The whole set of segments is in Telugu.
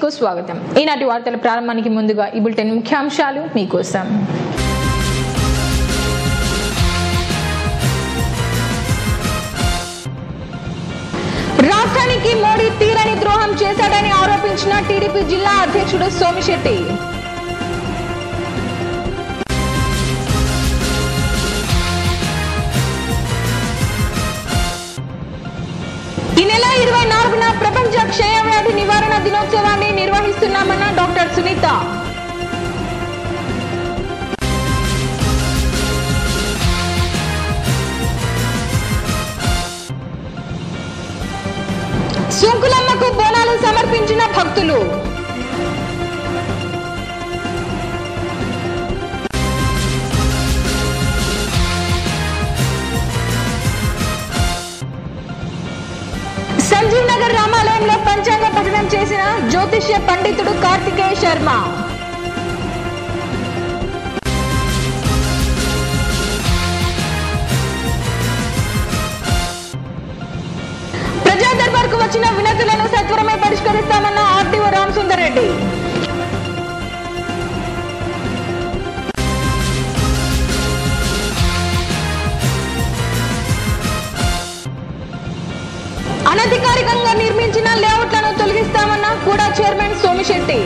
కు స్వాగతం ఈనాటి వార్తల ప్రారంభానికి ముందుగా ఈ బులెటిన్ ముఖ్యాంశాలు మీకోసం రాష్ట్రానికి మోడీ తీరని ద్రోహం చేశాడని ఆరోపించిన టీడీపీ జిల్లా అధ్యక్షుడు సోమిశెట్టి ఈ నెల ఇరవై నాలుగున ప్రపంచ క్షయవ్యాధి నివారణ దినోత్సవాన్ని నిర్వహిస్తున్నామన్న డాక్టర్ సునీత సుంకులమ్మకు బోనాలు సమర్పించిన భక్తులు సంజీవ్ నగర్ రామాలయంలో పంచాంగ పఠనం చేసిన జ్యోతిష్య పండితుడు కార్తికేయ శర్మ ప్రజా దర్బార్కు వచ్చిన వినతులను సత్వరమే పరిష్కరిస్తామన్న ఆర్టీఓ రామసుందర్ రెడ్డి అనధికారికంగా నిర్మించిన లేఅవుట్లను తొలగిస్తామన్న కూడా చైర్మన్ సోమిశెట్టి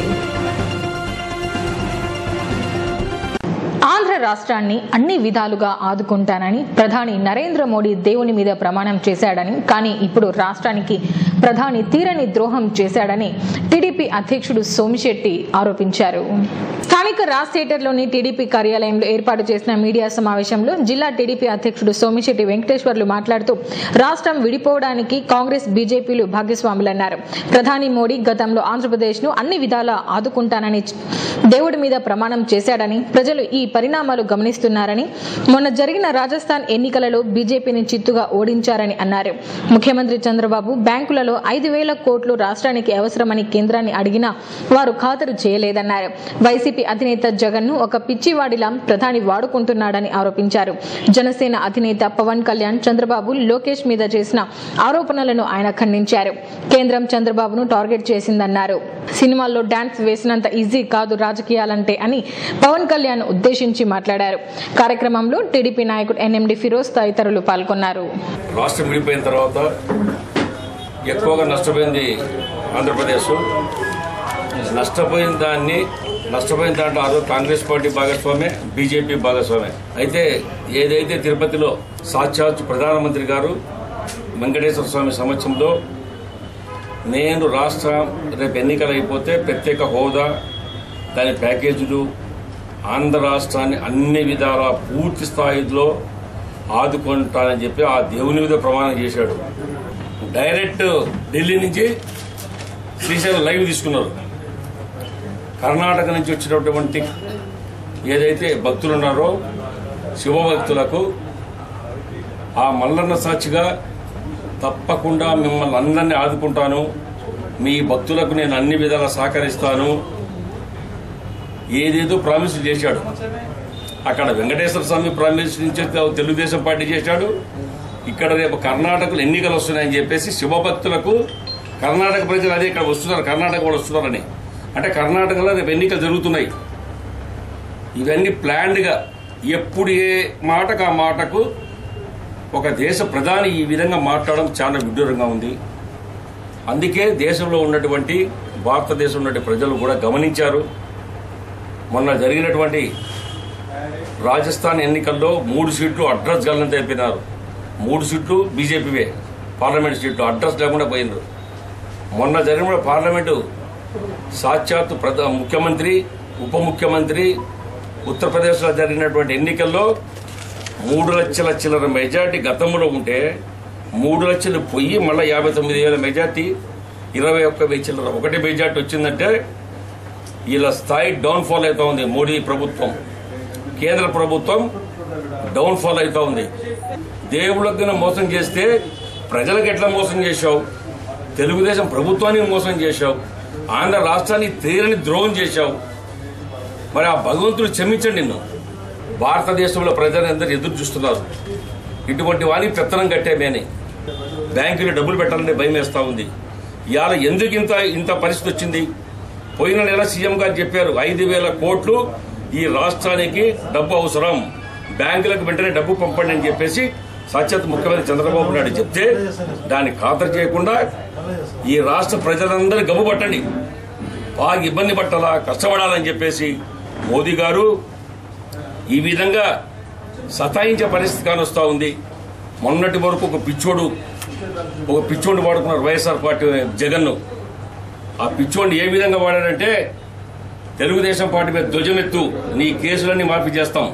ఆంధ్ర రాష్ట్రాన్ని అన్ని విధాలుగా ఆదుకుంటానని ప్రధాని నరేంద్ర మోడీ దేవుని మీద ప్రమాణం చేశాడని కానీ ఇప్పుడు రాష్ట్రానికి ప్రధాని తీరని ద్రోహం చేశాడని టీడీపీ అధ్యక్షుడు సోమిశెట్టి ఆరోపించారు స్థానిక రాజ్ థియేటర్లోని టీడీపీ కార్యాలయంలో ఏర్పాటు చేసిన మీడియా సమావేశంలో జిల్లా టీడీపీ అధ్యక్షుడు సోమిశెట్టి వెంకటేశ్వర్లు మాట్లాడుతూ రాష్ట్రం విడిపోవడానికి కాంగ్రెస్ బీజేపీలు భాగస్వాములన్నారు ప్రధాని మోడీ గతంలో ఆంధ్రప్రదేశ్ ను అన్ని విధాలా ఆదుకుంటానని దేవుడి మీద ప్రమాణం చేశాడని ప్రజలు ఈ పరిణామాలు గమనిస్తున్నారని మొన్న జరిగిన రాజస్థాన్ ఎన్నికలలో బీజేపీని చిత్తుగా ఓడించారని అన్నారు ముఖ్యమంత్రి చంద్రబాబు బ్యాంకులలో ఐదు వేల కోట్లు రాష్ట్రానికి అవసరమని కేంద్రాన్ని అడిగినా వారు ఖాతరు చేయలేదన్నారు వైసీపీ అధినేత జగన్ ను ఒక పిచ్చివాడిలా ప్రధాని వాడుకుంటున్నాడని ఆరోపించారు జనసేన అధినేత పవన్ కళ్యాణ్ చంద్రబాబు లోకేష్ మీద చేసిన ఆరోపణలను ఆయన ఖండించారు కేంద్రం చంద్రబాబును టార్గెట్ చేసిందన్నారు సినిమాల్లో డాన్స్ వేసినంత ఈజీ కాదు రాజకీయాలంటే అని పవన్ కళ్యాణ్ ఉద్దేశించి మాట్లాడారు కార్యక్రమంలో టీడీపీ నాయకుడు ఎన్ఎండి ఫిరోజ్ తదితరులు పాల్గొన్నారు రాష్ట్రం విడిపోయిన తర్వాత ఎక్కువగా నష్టపోయింది ఆంధ్రప్రదేశ్ నష్టపోయిన దాన్ని నష్టపోయిన దాంట్లో అదో కాంగ్రెస్ పార్టీ భాగస్వామే బీజేపీ భాగస్వామే అయితే ఏదైతే తిరుపతిలో సాక్షాత్ ప్రధానమంత్రి గారు వెంకటేశ్వర స్వామి సమక్షంలో నేను రాష్ట్రం రేపు ఎన్నికలు అయిపోతే ప్రత్యేక హోదా దాని ప్యాకేజీలు ఆంధ్ర రాష్ట్రాన్ని అన్ని విధాల పూర్తి స్థాయిలో ఆదుకుంటానని చెప్పి ఆ దేవుని మీద ప్రమాణం చేశాడు డైరెక్ట్ ఢిల్లీ నుంచి శ్రీశైలం లైవ్ తీసుకున్నారు కర్ణాటక నుంచి వచ్చినటువంటి ఏదైతే భక్తులు ఉన్నారో శివభక్తులకు ఆ మల్లన్న సాక్షిగా తప్పకుండా మిమ్మల్ని అందరినీ ఆదుకుంటాను మీ భక్తులకు నేను అన్ని విధాలా సహకరిస్తాను ఏదేదో ప్రామిస్ చేశాడు అక్కడ వెంకటేశ్వర స్వామి ప్రామిస్ నుంచి తెలుగుదేశం పార్టీ చేశాడు ఇక్కడ రేపు కర్ణాటకలో ఎన్నికలు వస్తున్నాయని చెప్పేసి శివభక్తులకు కర్ణాటక ప్రజలు అదే ఇక్కడ వస్తున్నారు కర్ణాటక వాళ్ళు వస్తున్నారని అంటే కర్ణాటకలో రేపు ఎన్నికలు జరుగుతున్నాయి ఇవన్నీ ప్లాన్డ్గా ఎప్పుడు ఏ మాటకు ఆ మాటకు ఒక దేశ ప్రధాని ఈ విధంగా మాట్లాడడం చాలా విడ్డూరంగా ఉంది అందుకే దేశంలో ఉన్నటువంటి భారతదేశంలో ఉన్నటువంటి ప్రజలు కూడా గమనించారు మొన్న జరిగినటువంటి రాజస్థాన్ ఎన్నికల్లో మూడు సీట్లు అడ్రస్ గల్లని తెలిపినారు మూడు సీట్లు బీజేపీవే పార్లమెంట్ సీట్లు అడ్రస్ లేకుండా పోయినారు మొన్న జరిగిన పార్లమెంటు సాక్షాత్ ప్రధా ముఖ్యమంత్రి ఉప ముఖ్యమంత్రి ఉత్తరప్రదేశ్లో జరిగినటువంటి ఎన్నికల్లో మూడు లక్షల చిల్లర మెజార్టీ గతంలో ఉంటే మూడు లక్షలు పోయి మళ్ళీ యాభై తొమ్మిది వేల మెజార్టీ ఇరవై ఒక్క వెయ్యి చిల్లర ఒకటి మెజార్టీ వచ్చిందంటే ఇలా స్థాయి డౌన్ ఫాల్ అవుతా ఉంది మోడీ ప్రభుత్వం కేంద్ర ప్రభుత్వం డౌన్ ఫాల్ అవుతా ఉంది దేవుళ్ళకి మోసం చేస్తే ప్రజలకు ఎట్లా మోసం చేశావు తెలుగుదేశం ప్రభుత్వానికి మోసం చేశావు ఆంధ్ర రాష్ట్రాన్ని తీరని ద్రోహం చేశావు మరి ఆ భగవంతుడు క్షమించండి నిన్ను భారతదేశంలో ప్రజలందరూ ఎదురు చూస్తున్నారు ఇటువంటి వారికి పెత్తనం కట్టేమేని బ్యాంకులో డబ్బులు పెట్టాలంటే భయం వేస్తా ఉంది ఇవాళ ఎందుకు ఇంత ఇంత పరిస్థితి వచ్చింది పోయిన నెల సీఎం గారు చెప్పారు ఐదు వేల కోట్లు ఈ రాష్ట్రానికి డబ్బు అవసరం బ్యాంకులకు వెంటనే డబ్బు పంపండి అని చెప్పేసి సత్యత్ ముఖ్యమంత్రి చంద్రబాబు నాయుడు చెప్తే దాన్ని ఖాతరు చేయకుండా ఈ రాష్ట్ర ప్రజలందరూ గబ్బు పట్టండి బాగా ఇబ్బంది పట్టాలా కష్టపడాలని చెప్పేసి మోదీ గారు ఈ విధంగా సతాయించే పరిస్థితి కానొస్తా ఉంది మొన్నటి వరకు ఒక పిచ్చోడు ఒక పిచ్చోడు వాడుకున్నారు వైఎస్ఆర్ పార్టీ జగన్ ఆ పిచ్చోడిని ఏ విధంగా వాడాడంటే తెలుగుదేశం పార్టీ మీద ధ్వజమెత్తు నీ కేసులన్నీ మాఫీ చేస్తాం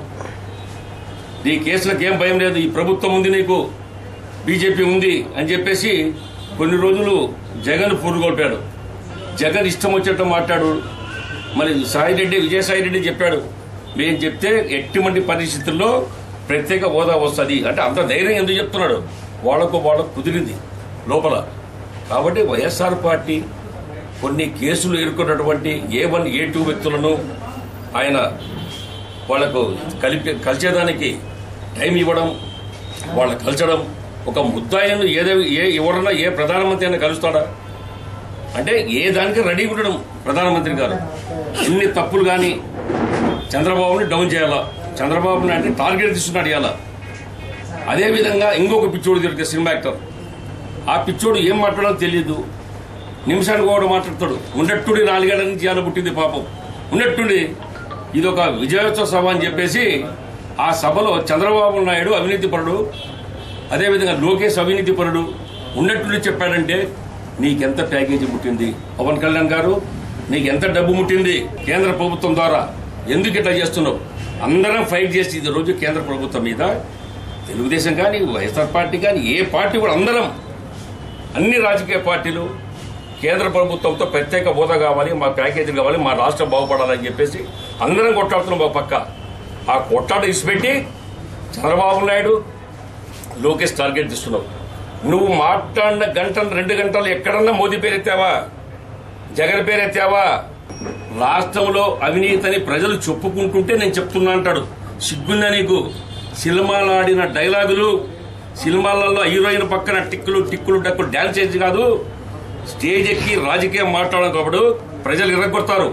నీ కేసులకు ఏం భయం లేదు ఈ ప్రభుత్వం ఉంది నీకు బీజేపీ ఉంది అని చెప్పేసి కొన్ని రోజులు జగన్ పురుగొల్పాడు జగన్ ఇష్టం వచ్చేట్టు మాట్లాడు మరి సాయిరెడ్డి విజయసాయిరెడ్డి చెప్పాడు మేము చెప్తే ఎటువంటి పరిస్థితుల్లో ప్రత్యేక హోదా వస్తుంది అంటే అంత ధైర్యం ఎందుకు చెప్తున్నాడు వాళ్ళకు వాళ్ళకు కుదిరింది లోపల కాబట్టి వైఎస్ఆర్ పార్టీ కొన్ని కేసులు ఎదుర్కొన్నటువంటి ఏ వన్ ఏ టూ వ్యక్తులను ఆయన వాళ్లకు కలిపి కలిసేదానికి టైం ఇవ్వడం వాళ్ళ కలచడం ఒక ముద్దాయిను ఏదో ఏ ఎవరన్నా ఏ ప్రధానమంత్రి అయినా కలుస్తాడా అంటే ఏ దానికి రెడీ ఉండడం ప్రధానమంత్రి గారు ఎన్ని తప్పులు కానీ చంద్రబాబుని డౌన్ చేయాలా చంద్రబాబుని అంటే టార్గెట్ తీసుకున్నాడు ఇవాళ అదేవిధంగా ఇంకొక పిచ్చోడు దొరికే సినిమా యాక్టర్ ఆ పిచ్చోడు ఏం మాట్లాడాలో తెలియదు నిమిషానికి కూడా మాట్లాడతాడు ఉన్నట్టుండి నాలుగేళ్ల నుంచి ఇవాళ పుట్టింది పాపం ఉన్నట్టుండి ఇది ఒక విజయోత్సవ సభ అని చెప్పేసి ఆ సభలో చంద్రబాబు నాయుడు అవినీతిపరుడు అదేవిధంగా లోకేష్ అవినీతిపరుడు ఉన్నట్టుండి చెప్పాడంటే నీకెంత ప్యాకేజీ ముట్టింది పవన్ కళ్యాణ్ గారు నీకు ఎంత డబ్బు ముట్టింది కేంద్ర ప్రభుత్వం ద్వారా ఎందుకు ఇట్లా చేస్తున్నావు అందరం ఫైట్ చేసి ఇది రోజు కేంద్ర ప్రభుత్వం మీద తెలుగుదేశం కానీ వైఎస్ఆర్ పార్టీ కానీ ఏ పార్టీ కూడా అందరం అన్ని రాజకీయ పార్టీలు కేంద్ర ప్రభుత్వంతో ప్రత్యేక హోదా కావాలి మా ప్యాకేజీలు కావాలి మా రాష్ట్రం బాగుపడాలని చెప్పేసి అందరం కొట్లాడుతున్నాం ఒక పక్క ఆ కొట్లాట ఇసిపెట్టి చంద్రబాబు నాయుడు లోకేష్ టార్గెట్ ఇస్తున్నావు నువ్వు మాట్లాడిన గంటలు రెండు గంటలు ఎక్కడన్నా మోదీ పేరు ఎత్తావా జగన్ పేరు ఎత్తావా రాష్ట్రంలో అవినీతిని ప్రజలు చెప్పుకుంటుంటే నేను చెప్తున్నా అంటాడు సిగ్గుందా నీకు సినిమాలు ఆడిన డైలాగులు సినిమాలలో హీరోయిన్ పక్కన టిక్కులు టిక్కులు డక్కులు డ్యాన్స్ చేసి కాదు స్టేజ్ ఎక్కి రాజకీయం మాట్లాడడం కాబట్టి ప్రజలు ఇరగొడతారు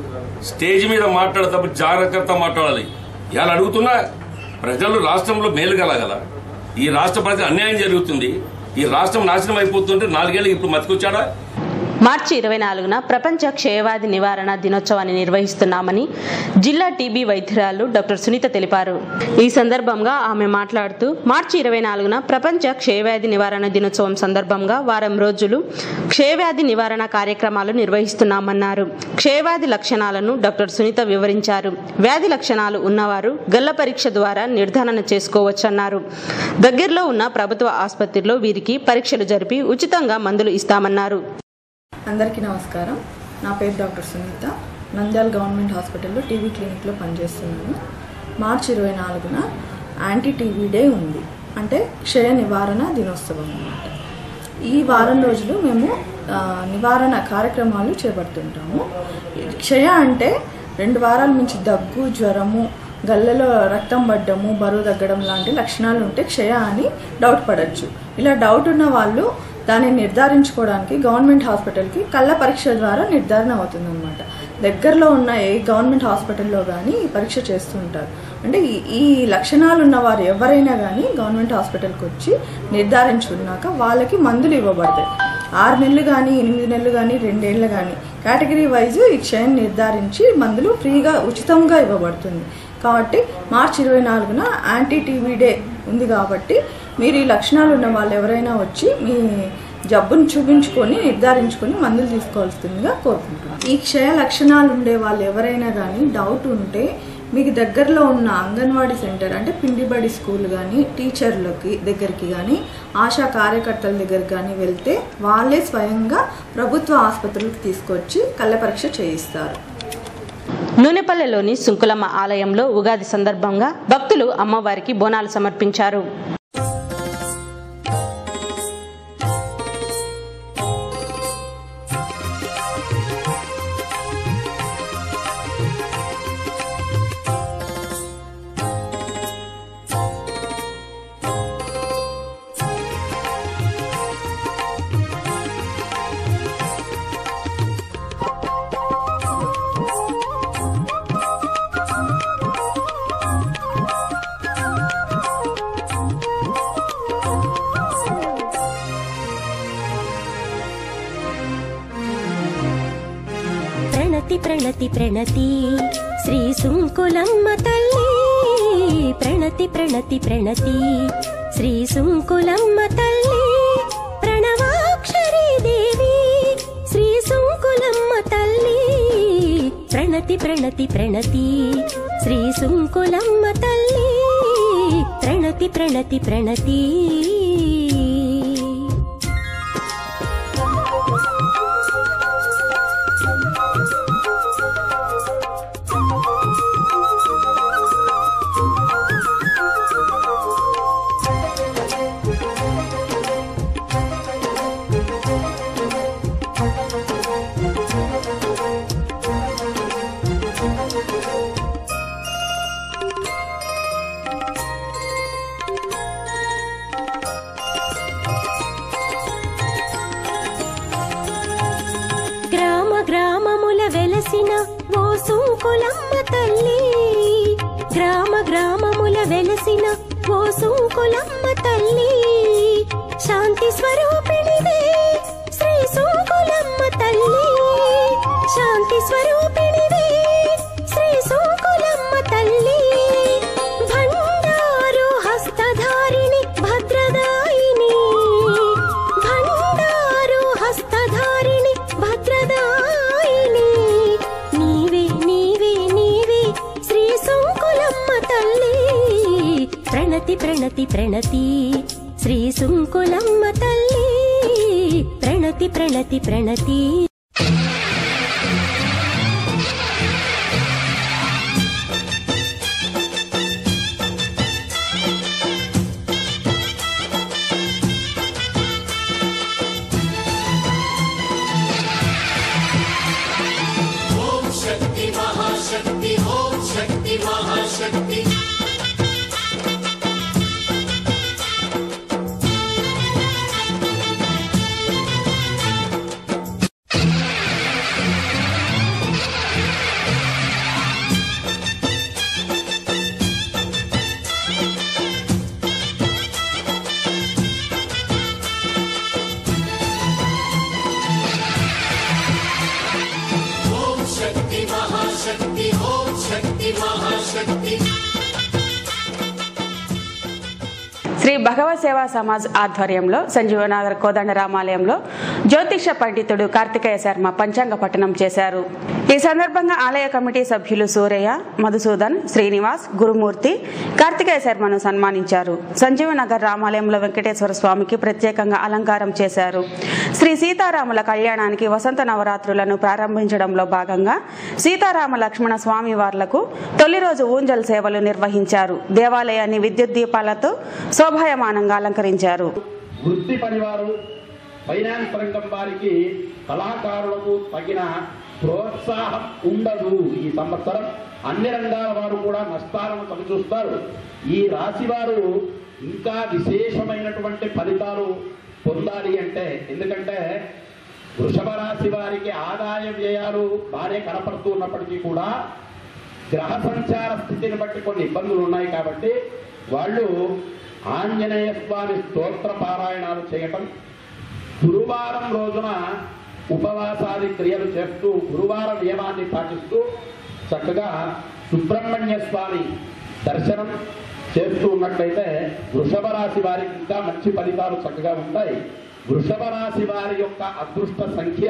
స్టేజ్ మీద మాట్లాడేటప్పుడు జాగ్రత్తగా మాట్లాడాలి ఇలా అడుగుతున్నా ప్రజలు రాష్ట్రంలో మేలు కలగల ఈ రాష్ట్ర ప్రజలు అన్యాయం జరుగుతుంది ఈ రాష్ట్రం నాశనం అయిపోతుంటే నాలుగేళ్ళు ఇప్పుడు మతికొచ్చాడా మార్చి ఇరవై నాలుగున ప్రపంచ క్షయవ్యాధి నివారణ దినోత్సవాన్ని నిర్వహిస్తున్నామని జిల్లా టీబీ వైద్యురాలు డాక్టర్ సునీత తెలిపారు ఈ సందర్భంగా ఆమె మాట్లాడుతూ మార్చి ఇరవై నాలుగున ప్రపంచ క్షయవ్యాధి నివారణ దినోత్సవం సందర్భంగా వారం రోజులు క్షయవ్యాధి నివారణ కార్యక్రమాలు నిర్వహిస్తున్నామన్నారు క్షయవ్యాధి లక్షణాలను డాక్టర్ సునీత వివరించారు వ్యాధి లక్షణాలు ఉన్నవారు గల్ల పరీక్ష ద్వారా నిర్ధారణ చేసుకోవచ్చన్నారు దగ్గరలో ఉన్న ప్రభుత్వ ఆసుపత్రిలో వీరికి పరీక్షలు జరిపి ఉచితంగా మందులు ఇస్తామన్నారు అందరికీ నమస్కారం నా పేరు డాక్టర్ సునీత నంద్యాల గవర్నమెంట్ హాస్పిటల్లో టీవీ క్లినిక్లో పనిచేస్తున్నాను మార్చి ఇరవై నాలుగున యాంటీ టీవీ డే ఉంది అంటే క్షయ నివారణ దినోత్సవం అన్నమాట ఈ వారం రోజులు మేము ఆ, నివారణ కార్యక్రమాలు చేపడుతుంటాము క్షయ అంటే రెండు వారాల నుంచి దగ్గు జ్వరము గల్లలో రక్తం పడ్డము బరువు తగ్గడం లాంటి లక్షణాలు ఉంటే క్షయ అని డౌట్ పడచ్చు ఇలా డౌట్ ఉన్న వాళ్ళు దాన్ని నిర్ధారించుకోవడానికి గవర్నమెంట్ హాస్పిటల్కి కళ్ళ పరీక్ష ద్వారా నిర్ధారణ అవుతుందన్నమాట దగ్గరలో ఉన్న ఏ గవర్నమెంట్ హాస్పిటల్లో కానీ ఈ పరీక్ష చేస్తూ ఉంటారు అంటే ఈ ఈ లక్షణాలు ఉన్న వారు ఎవరైనా కానీ గవర్నమెంట్ హాస్పిటల్కి వచ్చి నిర్ధారించుకున్నాక వాళ్ళకి మందులు ఇవ్వబడతాయి ఆరు నెలలు కానీ ఎనిమిది నెలలు కానీ రెండేళ్ళు కానీ కేటగిరీ వైజ్ ఈ క్షయం నిర్ధారించి మందులు ఫ్రీగా ఉచితంగా ఇవ్వబడుతుంది కాబట్టి మార్చి ఇరవై నాలుగున యాంటీ టీవీ డే ఉంది కాబట్టి మీరు ఈ లక్షణాలు ఉన్న వాళ్ళు ఎవరైనా వచ్చి మీ జబ్బును చూపించుకొని నిర్ధారించుకొని మందులు తీసుకోవాల్సిందిగా కోరుకుంటున్నాను ఈ క్షయ లక్షణాలు ఉండే వాళ్ళు ఎవరైనా కానీ డౌట్ ఉంటే మీకు దగ్గరలో ఉన్న అంగన్వాడీ సెంటర్ అంటే పిండిబడి స్కూల్ కానీ టీచర్లకి దగ్గరికి కానీ ఆశా కార్యకర్తల దగ్గరికి కానీ వెళ్తే వాళ్ళే స్వయంగా ప్రభుత్వ ఆసుపత్రులకు తీసుకొచ్చి కళ్ళ పరీక్ష చేయిస్తారు నూనెపల్లెలోని సుంకులమ్మ ఆలయంలో ఉగాది సందర్భంగా భక్తులు అమ్మవారికి బోనాలు సమర్పించారు ప్రణతి ప్రణతి శ్రీ సుంకులమ్మ తల్లి ప్రణతి ప్రణతి ప్రణతి శ్రీ సుంకులమ్మ తల్లి ప్రణవాక్షరీ దేవి శ్రీ సుంకులమ్మ తల్లి ప్రణతి ప్రణతి ప్రణతి శ్రీ సుంకులమ్మ తల్లి ప్రణతి ప్రణతి ప్రణతి గ్రామ గ్రామముల వెలసిన ఓ సుంకులమ్మ తల్లి గ్రామ గ్రామముల వెలసిన ఓ సుంకులమ్మ తల్లి శాంతి స్వరూపిణివే శ్రీ సుంకులమ్మ తల్లి శాంతి స్వరూపిణివే శ్రీ సుంకులమ్మ తల్లి భండారు హస్తధారిణి భద్రదాయిని భండారు హస్తధారిణి భద్రదాయిని నీవే నీవే నీవే శ్రీ సుంకులమ్మ తల్లి ప్రణతి ప్రణతి ప్రణతి శ్రీ సుంకులమ్మ తల్లి ప్రణతి ప్రణతి ప్రణతి శ్రీ భగవత్ సేవా సమాజ్ ఆధ్వర్యంలో సంజీవనగర్ కోదండ రామాలయంలో జ్యోతిష పండితుడు కార్తికేయ శర్మ పంచాంగ పఠనం చేశారు ఈ సందర్భంగా ఆలయ కమిటీ సభ్యులు సూరయ్య మధుసూదన్ శ్రీనివాస్ గురుమూర్తి కార్తికేయ శర్మను సన్మానించారు సంజీవనగర్ రామాలయంలో వెంకటేశ్వర స్వామికి ప్రత్యేకంగా అలంకారం చేశారు శ్రీ సీతారాముల కళ్యాణానికి వసంత నవరాత్రులను ప్రారంభించడంలో భాగంగా సీతారామ లక్ష్మణ స్వామి వార్లకు తొలి రోజు ఊంజల్ సేవలు నిర్వహించారు దేవాలయాన్ని విద్యుత్ దీపాలతో శోభాయమానంగా అలంకరించారు వృత్తి పనివారు ఫైనాన్స్ రంగం వారికి కళాకారులకు తగిన ప్రోత్సాహం ఉండదు ఈ సంవత్సరం అన్ని రంగాల వారు కూడా నష్టాలను చవిచూస్తారు ఈ రాశి వారు ఇంకా విశేషమైనటువంటి ఫలితాలు పొందాలి అంటే ఎందుకంటే వృషభ రాశి వారికి ఆదాయ వ్యయాలు బాగానే కనపడుతూ ఉన్నప్పటికీ కూడా గ్రహ సంచార స్థితిని బట్టి కొన్ని ఇబ్బందులు ఉన్నాయి కాబట్టి వాళ్ళు ఆంజనేయ స్వామి స్తోత్ర పారాయణాలు చేయటం గురువారం రోజున ఉపవాసాది క్రియలు చేస్తూ గురువార నియమాన్ని పాటిస్తూ చక్కగా సుబ్రహ్మణ్య స్వామి దర్శనం చేస్తూ ఉన్నట్లయితే వృషభ రాశి వారికి ఇంకా మంచి ఫలితాలు చక్కగా ఉంటాయి వృషభ రాశి వారి యొక్క అదృష్ట సంఖ్య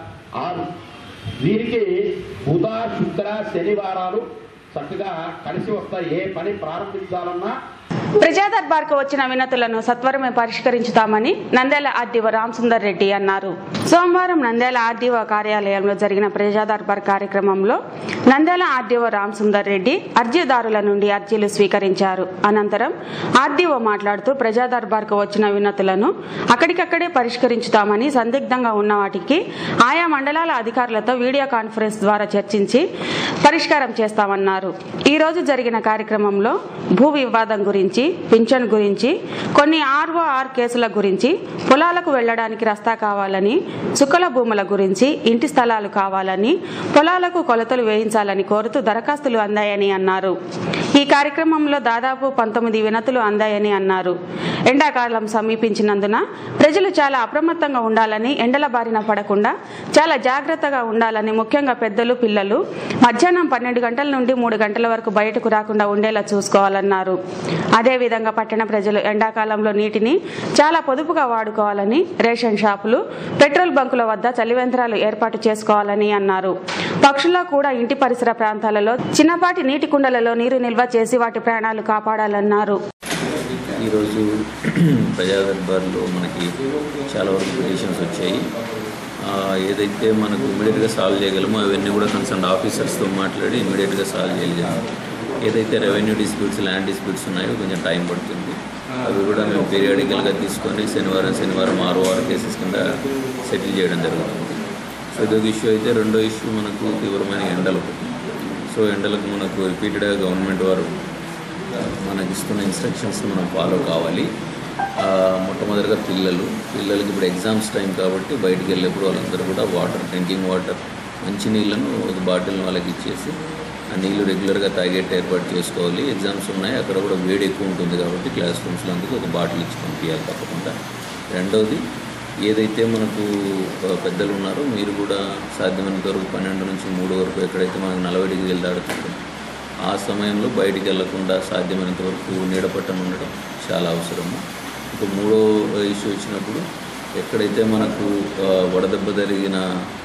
ఆరు వీరికి బుధ శుక్ర శనివారాలు చక్కగా కలిసి వస్తాయి ఏ పని ప్రారంభించాలన్నా ప్రజా దర్బార్కు వచ్చిన వినతులను సత్వరమే పరిష్కరించుతామని నంద్యాల ఆర్డీఓ రామసుందర్ రెడ్డి అన్నారు సోమవారం నంద్యాల ఆర్డీఓ కార్యాలయంలో జరిగిన ప్రజా దర్బార్ కార్యక్రమంలో నంద్యాల ఆర్డీఓ రామసుందర్ రెడ్డి అర్జీదారుల నుండి అర్జీలు స్వీకరించారు అనంతరం ఆర్డీఓ మాట్లాడుతూ ప్రజా దర్బార్కు వచ్చిన వినతులను అక్కడికక్కడే పరిష్కరించుతామని సందిగ్ధంగా ఉన్న వాటికి ఆయా మండలాల అధికారులతో వీడియో కాన్ఫరెన్స్ ద్వారా చర్చించి పరిష్కారం చేస్తామన్నారు ఈ రోజు జరిగిన కార్యక్రమంలో భూ వివాదం గురించి పింఛన్ గురించి కొన్ని ఆర్ఓఆర్ కేసుల గురించి పొలాలకు వెళ్లడానికి రస్తా కావాలని చుక్కల భూముల గురించి ఇంటి స్థలాలు కావాలని పొలాలకు కొలతలు వేయించాలని కోరుతూ దరఖాస్తులు అందాయని అన్నారు ఈ కార్యక్రమంలో దాదాపు పంతొమ్మిది వినతులు అందాయని అన్నారు ఎండాకాలం సమీపించినందున ప్రజలు చాలా అప్రమత్తంగా ఉండాలని ఎండల బారిన పడకుండా చాలా జాగ్రత్తగా ఉండాలని ముఖ్యంగా పెద్దలు పిల్లలు మధ్యాహ్నం పన్నెండు గంటల నుండి మూడు గంటల వరకు బయటకు రాకుండా ఉండేలా చూసుకోవాలన్నారు అదేవిధంగా పట్టణ ప్రజలు ఎండాకాలంలో నీటిని చాలా పొదుపుగా వాడుకోవాలని రేషన్ షాపులు పెట్రోల్ బంకుల వద్ద చలివేంద్రాలు ఏర్పాటు చేసుకోవాలని అన్నారు పక్షుల్లో కూడా ఇంటి పరిసర ప్రాంతాలలో చిన్నపాటి నీటి కుండలలో నీరు నిల్వ చేసి వాటి ప్రాణాలు కాపాడాలన్నారు ఈరోజు ప్రజా దర్బార్లో మనకి చాలా వరకు పిటిషన్స్ వచ్చాయి ఆ, ఏదైతే మనకు ఇమీడియట్గా సాల్వ్ చేయగలమో అవన్నీ కూడా కన్సర్న్ ఆఫీసర్స్తో మాట్లాడి ఇమీడియట్గా సాల్వ్ చేయగలిగాము ఏదైతే రెవెన్యూ డిస్ప్యూట్స్ ల్యాండ్ డిస్ప్యూట్స్ ఉన్నాయో కొంచెం టైం పడుతుంది అవి కూడా మేము పీరియాడికల్గా తీసుకొని శనివారం శనివారం ఆరు ఆరు కేసెస్ కింద సెటిల్ చేయడం జరుగుతుంది సో ఇదొక ఇష్యూ అయితే రెండో ఇష్యూ మనకు తీవ్రమైన ఎండలు సో ఎండలకు మనకు రిపీటెడ్గా గవర్నమెంట్ వారు మనకి ఇస్తున్న ఇన్స్ట్రక్షన్స్ మనం ఫాలో కావాలి ఆ, మొట్టమొదటిగా పిల్లలు పిల్లలకి ఇప్పుడు ఎగ్జామ్స్ టైం కాబట్టి బయటికి వెళ్ళేప్పుడు వాళ్ళందరూ కూడా వాటర్ డ్రింకింగ్ వాటర్ మంచి నీళ్ళను ఒక బాటిల్ వాళ్ళకి ఇచ్చేసి ఆ నీళ్లు రెగ్యులర్గా తాగేట్టు ఏర్పాటు చేసుకోవాలి ఎగ్జామ్స్ ఉన్నాయి అక్కడ కూడా వేడి ఎక్కువ ఉంటుంది కాబట్టి క్లాస్ రూమ్స్లో అందుకు ఒక బాటిల్ ఇచ్చి పంపించాలి తప్పకుండా రెండవది ఏదైతే మనకు ఆ, పెద్దలు ఉన్నారో మీరు కూడా సాధ్యమైనంత వరకు పన్నెండు నుంచి మూడు వరకు ఎక్కడైతే మనకు నలభై డిగ్రీలు దాడుతుందో ఆ సమయంలో బయటికి వెళ్లకుండా సాధ్యమైనంత వరకు నీడ పట్టణ ఉండడం చాలా అవసరము ఇక మూడో ఇష్యూ వచ్చినప్పుడు ఎక్కడైతే మనకు ఆ, వడదెబ్బ జరిగిన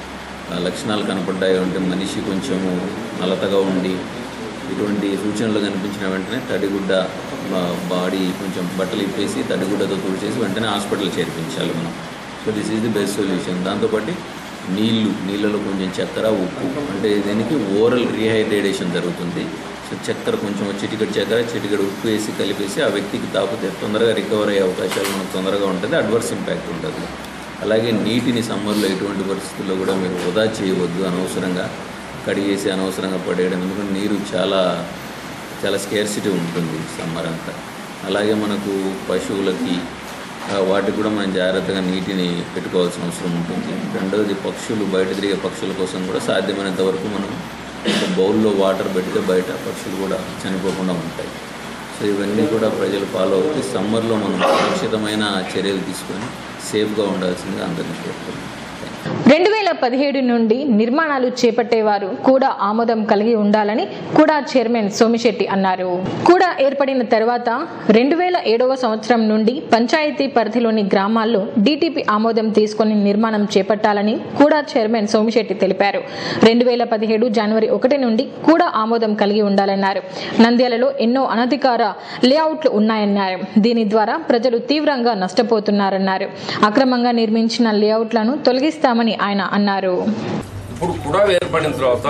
ఆ, లక్షణాలు కనపడ్డాయో అంటే మనిషి కొంచెము నలతగా ఉండి ఇటువంటి సూచనలు కనిపించిన వెంటనే తడిగుడ్డ ఆ, బాడీ కొంచెం బట్టలు ఇప్పేసి తడిగుడ్డతో తుడిచేసి వెంటనే హాస్పిటల్ చేర్పించాలి మనం so this is the best solution దాంతోపాటు నీళ్లు నీళ్ళలో కొంచెం చక్కెర ఉప్పు అంటే దీనికి ఓరల్ రీహైడ్రేషన్ జరుగుతుంది సో చక్కెర కొంచెం చిటికెడు చక్కెర చిటికెడు ఉప్పు వేసి కలిపేసి ఆ వ్యక్తికి తాపితే తొందరగా రికవర్ అయ్యే అవకాశాలు మనకు తొందరగా ఉంటుంది అడ్వర్స్ ఇంపాక్ట్ ఉంటుంది అలాగే నీటిని సమ్మర్లో ఎటువంటి పరిస్థితుల్లో కూడా మీరు వృధా చేయవద్దు అనవసరంగా కడిగేసి అనవసరంగా పడేయడం ఎందుకంటే నీరు చాలా చాలా స్కేర్సిటీ ఉంటుంది సమ్మర్ అంతా అలాగే మనకు పశువులకి ఆ, వాటికి కూడా మనం జాగ్రత్తగా నీటిని పెట్టుకోవాల్సిన అవసరం ఉంటుంది రెండవది పక్షులు బయట తిరిగే పక్షుల కోసం కూడా సాధ్యమైనంత వరకు మనం ఒక బౌల్లో వాటర్ పెడితే బయట పక్షులు కూడా చనిపోకుండా ఉంటాయి సో ఇవన్నీ కూడా ప్రజలు ఫాలో అవుతే సమ్మర్లో మనం సురక్షితమైన చర్యలు తీసుకొని సేఫ్గా ఉండాల్సిందిగా అందరినీ కోరుతున్నాం రెండు వేల పదిహేడు నుండి నిర్మాణాలు చేపట్టేవారు కూడా ఆమోదం కలిగి ఉండాలని కూడా చైర్మన్ సోమిశెట్టి అన్నారు కూడా ఏర్పడిన తర్వాత రెండు వేల ఏడవ సంవత్సరం నుండి పంచాయతీ పరిధిలోని గ్రామాల్లో డీటీపీ ఆమోదం తీసుకొని నిర్మాణం చేపట్టాలని కూడా చైర్మన్ సోమిశెట్టి తెలిపారు రెండు వేల పదిహేడు జనవరి ఒకటి నుండి కూడా ఆమోదం కలిగి ఉండాలన్నారు నంద్యాలలో ఎన్నో అనధికార లేఅవుట్లు ఉన్నాయన్నారు దీని ద్వారా ప్రజలు తీవ్రంగా నష్టపోతున్నారన్నారు అక్రమంగా నిర్మించిన లేఅవుట్లను తొలగిస్తామని ఆయన అన్నారు ఇప్పుడు కూడా ఏర్పడిన తర్వాత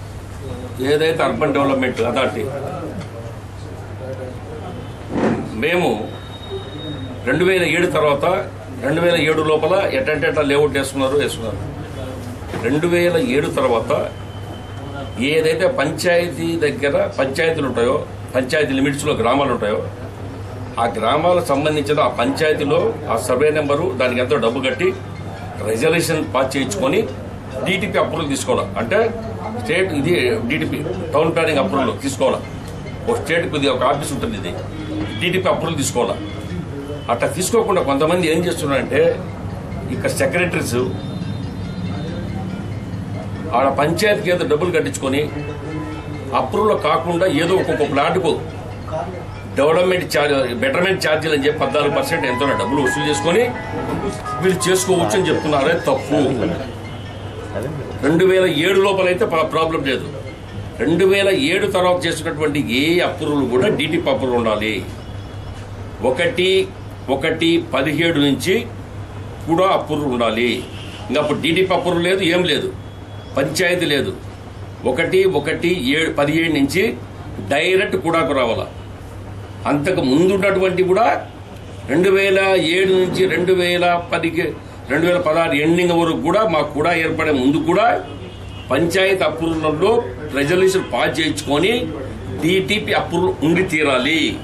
ఏదైతే అర్బన్ డెవలప్మెంట్ అథారిటీ మేము రెండు వేల ఏడు తర్వాత రెండు వేల ఏడు లోపల ఎట్టంటే ఎట్లా లేఅవుట్ వేసుకున్నారు వేసుకున్నారు రెండు వేల ఏడు తర్వాత ఏదైతే పంచాయతీ దగ్గర పంచాయతీలు ఉంటాయో పంచాయతీ లిమిట్స్లో గ్రామాలు ఉంటాయో ఆ గ్రామాలకు సంబంధించిన ఆ పంచాయతీలో ఆ సర్వే నెంబరు దానికి ఎంతో డబ్బు కట్టి రిజర్వేషన్ పాస్ చేయించుకొని డీటీపీ అప్రూవల్ తీసుకోవడం అంటే స్టేట్ ఇది డీటీపీ టౌన్ ప్లానింగ్ అప్రూవల్ తీసుకోవడం ఒక స్టేట్ ఇది ఒక ఆఫీస్ ఉంటుంది ఇది డీటీపీ అప్రూవల్ తీసుకోవడం అట్లా తీసుకోకుండా కొంతమంది ఏం చేస్తున్నారంటే ఇక్కడ సెక్రటరీస్ ఆడ పంచాయతీకి ఏదో డబ్బులు కట్టించుకొని అప్రూవల్ కాకుండా ఏదో ఒక్కొక్క ప్లాట్కు డెవలప్మెంట్ ఛార్జ్ బెటర్మెంట్ ఛార్జీలు అని చెప్పి పద్నాలుగు పర్సెంట్ ఎంతో డబ్బులు వసూలు చేసుకొని వీళ్ళు చేసుకోవచ్చు అని చెప్తున్నారే తప్పు రెండు వేల ఏడు లోపల అయితే ప్రాబ్లం లేదు రెండు వేల ఏడు తర్వాత చేసినటువంటి ఏ అప్రూవల్ కూడా డీటీపీ అప్రూవల్ ఉండాలి ఒకటి ఒకటి పదిహేడు నుంచి కూడా అప్రూవల్ ఉండాలి ఇంకా అప్పుడు డీటీపీ అప్రూవల్ లేదు ఏం లేదు పంచాయతీ లేదు ఒకటి ఒకటి ఏడు పదిహేడు నుంచి డైరెక్ట్ కూడాకు రావాలా అంతకు ముందు ఉన్నటువంటి కూడా రెండు వేల ఏడు నుంచి రెండు వేల పదికి రెండు వేల పదహారు ఎండింగ్ వరకు కూడా మాకు కూడా ఏర్పడే ముందు కూడా పంచాయతీ అప్రూవల్లో రెజల్యూషన్ పాస్ చేయించుకొని డిటిపి అప్రూవల్ ఉండి తీరాలి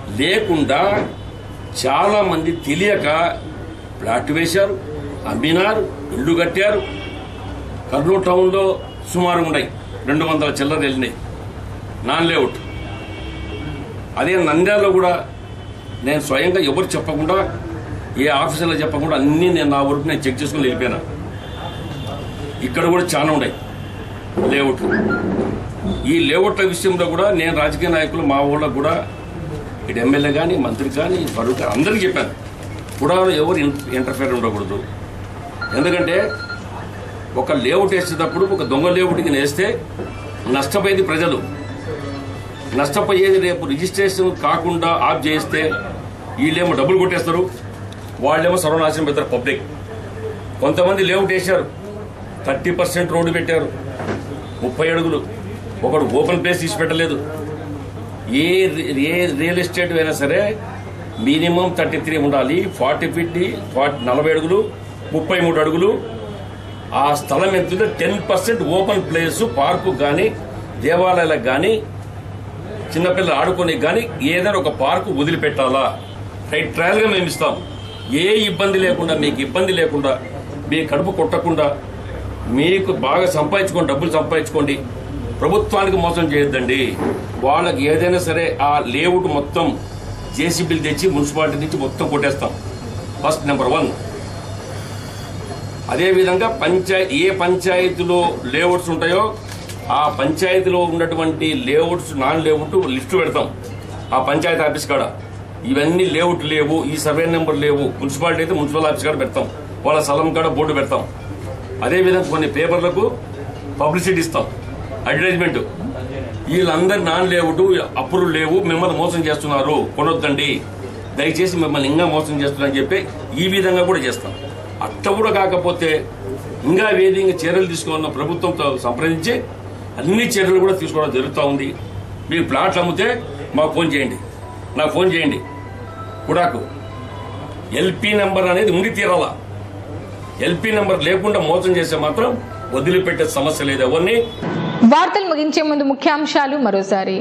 లేకుండా చాలా మంది తెలియక ప్లాట్ వేశారు అమ్మినారు ఇల్లు కట్టారు కర్నూలు టౌన్లో సుమారు ఉన్నాయి రెండు వందల చిల్లర వెళ్ళినాయి నాన్ లేఅవుట్ అదే నంద్యాలలో కూడా నేను స్వయంగా ఎవరు చెప్పకుండా ఏ ఆఫీసర్లో చెప్పకుండా అన్నీ నేను నా వరకు నేను చెక్ చేసుకుని వెళ్ళిపోయినా ఇక్కడ కూడా చాలా ఉన్నాయి లేఅవుట్లు ఈ లేఅవుట్ల విషయంలో కూడా నేను రాజకీయ నాయకులు మా ఊళ్ళో కూడా ఇటు ఎమ్మెల్యే కానీ మంత్రి కానీ ఫరూక్ కానీ అందరికీ చెప్పాను కూడా ఎవరు ఇంటర్ఫేర్ ఉండకూడదు ఎందుకంటే ఒక లేఅవుట్ వేసేటప్పుడు ఒక దొంగ లేఅవుట్కి వేస్తే నష్టపోయేది ప్రజలు నష్టపోయేది రేపు రిజిస్ట్రేషన్ కాకుండా ఆఫ్ చేస్తే వీళ్ళేమో డబ్బులు కొట్టేస్తారు వాళ్ళేమో సర్వనాశనం పెడతారు పబ్లిక్ కొంతమంది లేఅవుట్ వేశారు థర్టీ పర్సెంట్ రోడ్డు పెట్టారు ముప్పై అడుగులు ఒకడు ఓపెన్ ప్లేస్ తీసి పెట్టలేదు ఏ ఏ రియల్ ఎస్టేట్ అయినా సరే మినిమం థర్టీ త్రీ ఉండాలి ఫార్టీ ఫిఫ్టీ ఫార్టీ నలభై అడుగులు ముప్పై మూడు అడుగులు ఆ స్థలం ఎంత ten percent open place park కానీ దేవాలయాలకు కానీ చిన్నపిల్లలు ఆడుకోనికి కానీ ఏదైనా ఒక పార్కు వదిలిపెట్టాలా రైట్ ట్రయల్ గా మేము ఇస్తాం ఏ ఇబ్బంది లేకుండా మీకు ఇబ్బంది లేకుండా మీ కడుపు కొట్టకుండా మీకు బాగా సంపాదించుకోండి డబ్బులు సంపాదించుకోండి ప్రభుత్వానికి మోసం చేయొద్దండి వాళ్ళకి ఏదైనా సరే ఆ లేఅవుట్ మొత్తం జేసీబీలు తెచ్చి మున్సిపాలిటీ నుంచి మొత్తం కొట్టేస్తాం ఫస్ట్ నెంబర్ వన్ అదేవిధంగా పంచాయతీ ఏ పంచాయతీలో లేఅవుట్స్ ఉంటాయో ఆ పంచాయతీలో ఉన్నటువంటి లేఅవుట్స్ నాన్ లేఅవుట్ లిస్టు పెడతాం ఆ పంచాయతీ ఆఫీస్ కాడ ఇవన్నీ లేఅవుట్ లేవు ఈ సర్వే నెంబర్ లేవు మున్సిపాలిటీ అయితే మున్సిపల్ ఆఫీస్ కాడ పెడతాం వాళ్ళ స్థలం కాడ బోర్డు పెడతాం అదేవిధంగా కొన్ని పేపర్లకు పబ్లిసిటీ ఇస్తాం అడ్వర్టైజ్మెంట్ వీళ్ళందరి నాన్ లేవుటు అప్పులు లేవు మిమ్మల్ని మోసం చేస్తున్నారు కొనొద్దండి దయచేసి మిమ్మల్ని ఇంకా మోసం చేస్తున్నారని చెప్పి ఈ విధంగా కూడా చేస్తాం అట్ట కూడా కాకపోతే ఇంకా వేదిక చర్యలు తీసుకోవాలన్న ప్రభుత్వంతో సంప్రదించి అన్ని చర్యలు కూడా తీసుకోవడం జరుగుతూ ఉంది మీరు ప్లాట్లు అమ్మితే మాకు ఫోన్ చేయండి నాకు ఫోన్ చేయండి కుడాకు ఎల్పీ నెంబర్ అనేది ఉండి తీరాలా ఎల్పీ నెంబర్ లేకుండా మోసం చేస్తే మాత్రం వదిలిపెట్టే సమస్య లేదు ఎవరిని వార్తలు ముగించే ముందు ముఖ్యాంశాలు మరోసారి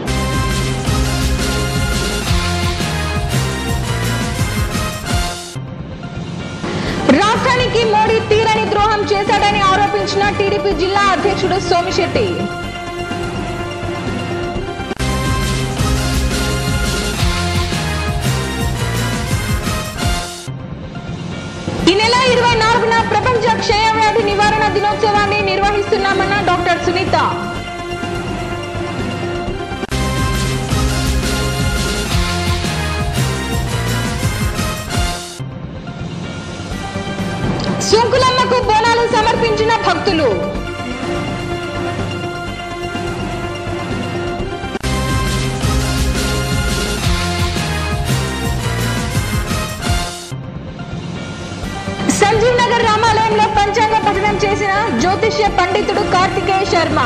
రాష్ట్రానికి మోడీ తీరని ద్రోహం చేశాడని ఆరోపించిన టీడీపీ జిల్లా అధ్యక్షుడు సోమిశెట్టి ఈ నెల ఇరవై నాలుగున ప్రపంచ క్షయవ్యాధి నివారణ దినోత్సవాన్ని నిర్వహిస్తున్నామన్న డాక్టర్ సునీత సుంకులమ్మకు బోనాలు సమర్పించిన భక్తులు సంజీవ్ నగర్ రామాలయంలో పంచాంగ పఠనం చేసిన జ్యోతిష్య పండితుడు కార్తికేయ శర్మ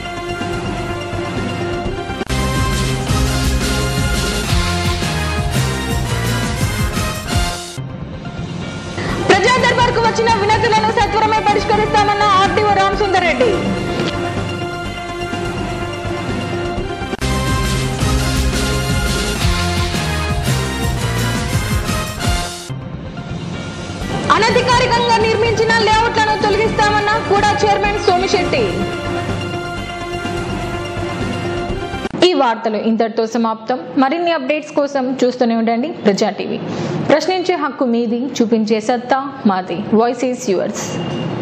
ప్రజా దర్బార్కు వచ్చిన వినతులను సత్వరమే పరిష్కరిస్తామన్న ఆర్టీఓ రామసుందర్ రెడ్డి అనధికారికంగా నిర్మించిన లేఅవుట్లను తొలగిస్తామన్న కూడా చైర్మన్ సోమిశెట్టి ఈ వార్తలు ఇంతటితో సమాప్తం మరిన్ని అప్డేట్స్ కోసం చూస్తూనే ఉండండి ప్రజా టీవీ ప్రశ్నించే హక్కు మీది చూపించే సత్తా మాది వాయిస్ ఈస్ యువర్స్